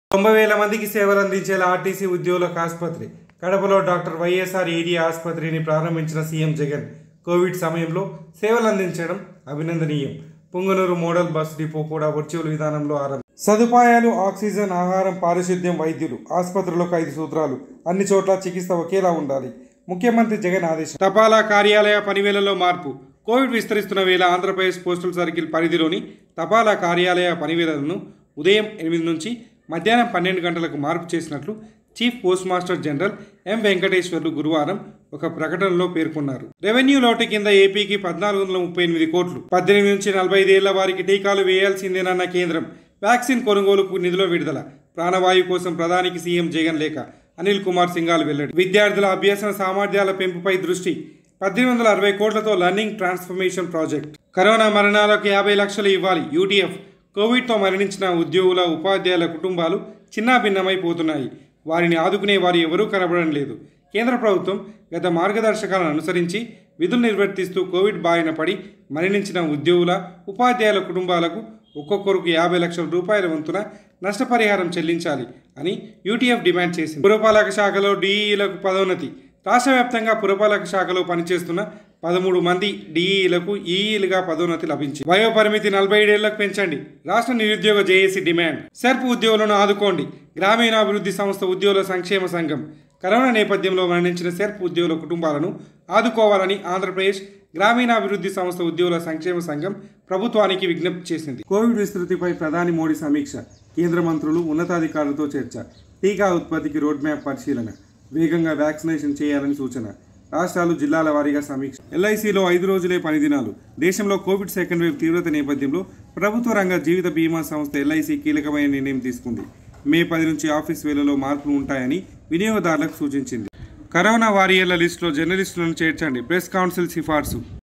తొంభై వేల మందికి సేవలు అందించేలా ఆర్టీసీ ఉద్యోగులకు ఆసుపత్రి కడపలో డాక్టర్ వైఎస్ఆర్ ఏరియా ఆసుపత్రిని ప్రారంభించిన సీఎం జగన్ కోవిడ్ సమయంలో సేవలు అందించడం అభినందనీయం పుంగనూరు మోడల్ బస్ డిపో కూడా వర్చువల్ విధానంలో ఆరంభం సదుపాయాలు ఆక్సిజన్ ఆహారం పారిశుద్ధ్యం వైద్యులు ఆసుపత్రులకు ఐదు సూత్రాలు అన్ని చోట్ల చికిత్స ఒకేలా ఉండాలి ముఖ్యమంత్రి జగన్ ఆదేశం తపాలా కార్యాలయ పనివేళలో మార్పు కోవిడ్ విస్తరిస్తున్న వేళ ఆంధ్రప్రదేశ్ పోస్టల్ సర్కిల్ పరిధిలోని తపాలా కార్యాలయ పనివేళలను ఉదయం ఎనిమిది నుంచి మధ్యాహ్నం పన్నెండు గంటలకు మార్పు చేసినట్లు chief post master general M Venkateswarlu గురువారం ఒక ప్రకటనలో పేర్కొన్నారు రెవెన్యూ లోటు కింద ఏపీకి పద్నాలుగు వందల ముప్పై ఎనిమిది కోట్లు పద్దెనిమిది నుంచి నలభై ఐదేళ్ల వారికి టీకాలు వేయాల్సిందేనన్న కేంద్రం వ్యాక్సిన్ కొనుగోలుకు నిధుల విడుదల ప్రాణవాయు కోసం ప్రధానికి సీఎం జగన్ లేఖ అనిల్ కుమార్ సింఘాల్ వెల్లడి విద్యార్థుల అభ్యసన సామర్థ్యాల పెంపుపై దృష్టి పద్దెనిమిది వందల అరవై కోట్లతో లర్నింగ్ ట్రాన్స్ఫర్మేషన్ ప్రాజెక్ట్ కరోనా మరణాలకు యాభై లక్షలు ఇవ్వాలి యూటీఎఫ్ కోవిడ్తో మరణించిన ఉద్యోగుల ఉపాధ్యాయుల కుటుంబాలు చిన్నాభిన్నమైపోతున్నాయి వారిని ఆదుకునే వారు ఎవరూ కనబడడం లేదు కేంద్ర ప్రభుత్వం గత మార్గదర్శకాలను అనుసరించి విధులు నిర్వర్తిస్తూ కోవిడ్ బారిన పడి మరణించిన ఉద్యోగుల ఉపాధ్యాయుల కుటుంబాలకు ఒక్కొక్కరికి యాభై లక్షల రూపాయల వంతున నష్టపరిహారం చెల్లించాలి అని యూటీఎఫ్ డిమాండ్ చేసింది పురపాలక శాఖలో డీఈలకు పదోన్నతి రాష్ట్ర వ్యాప్తంగా పురపాలక శాఖలో పనిచేస్తున్న పదమూడు మంది డీఈలకు ఈఈలుగా పదోన్నతి లభించింది వయోపరిమితి నలభై ఏడేళ్లకు పెంచండి రాష్ట్ర నిరుద్యోగ జేఏసీ డిమాండ్ సెర్ప్ ఉద్యోగులను ఆదుకోండి గ్రామీణాభివృద్ధి సంస్థ ఉద్యోగుల సంక్షేమ సంఘం కరోనా నేపథ్యంలో మరణించిన సెర్ప్ ఉద్యోగుల కుటుంబాలను ఆదుకోవాలని ఆంధ్రప్రదేశ్ గ్రామీణాభివృద్ధి సంస్థ ఉద్యోగుల సంక్షేమ సంఘం ప్రభుత్వానికి విజ్ఞప్తి చేసింది కోవిడ్ విస్తృతిపై ప్రధాని మోడీ సమీక్ష కేంద్ర మంత్రులు ఉన్నతాధికారులతో చర్చ టీకా ఉత్పత్తికి రోడ్ మ్యాప్ పరిశీలన వేగంగా వ్యాక్సినేషన్ చేయాలని సూచన రాష్ట్రాలు జిల్లాల వారీగా సమీక్ష ఎల్ఐసిలో ఐదు రోజులే పని దినాలు దేశంలో కోవిడ్ సెకండ్ వేవ్ తీవ్రత నేపథ్యంలో ప్రభుత్వ రంగ జీవిత బీమా సంస్థ ఎల్ఐసి కీలకమైన నిర్ణయం తీసుకుంది మే పది నుంచి ఆఫీస్ వేళలో మార్పులు ఉంటాయని వినియోగదారులకు సూచించింది కరోనా వారియర్ల లిస్టులో జర్నలిస్టులను చేర్చండి ప్రెస్ కౌన్సిల్ సిఫార్సు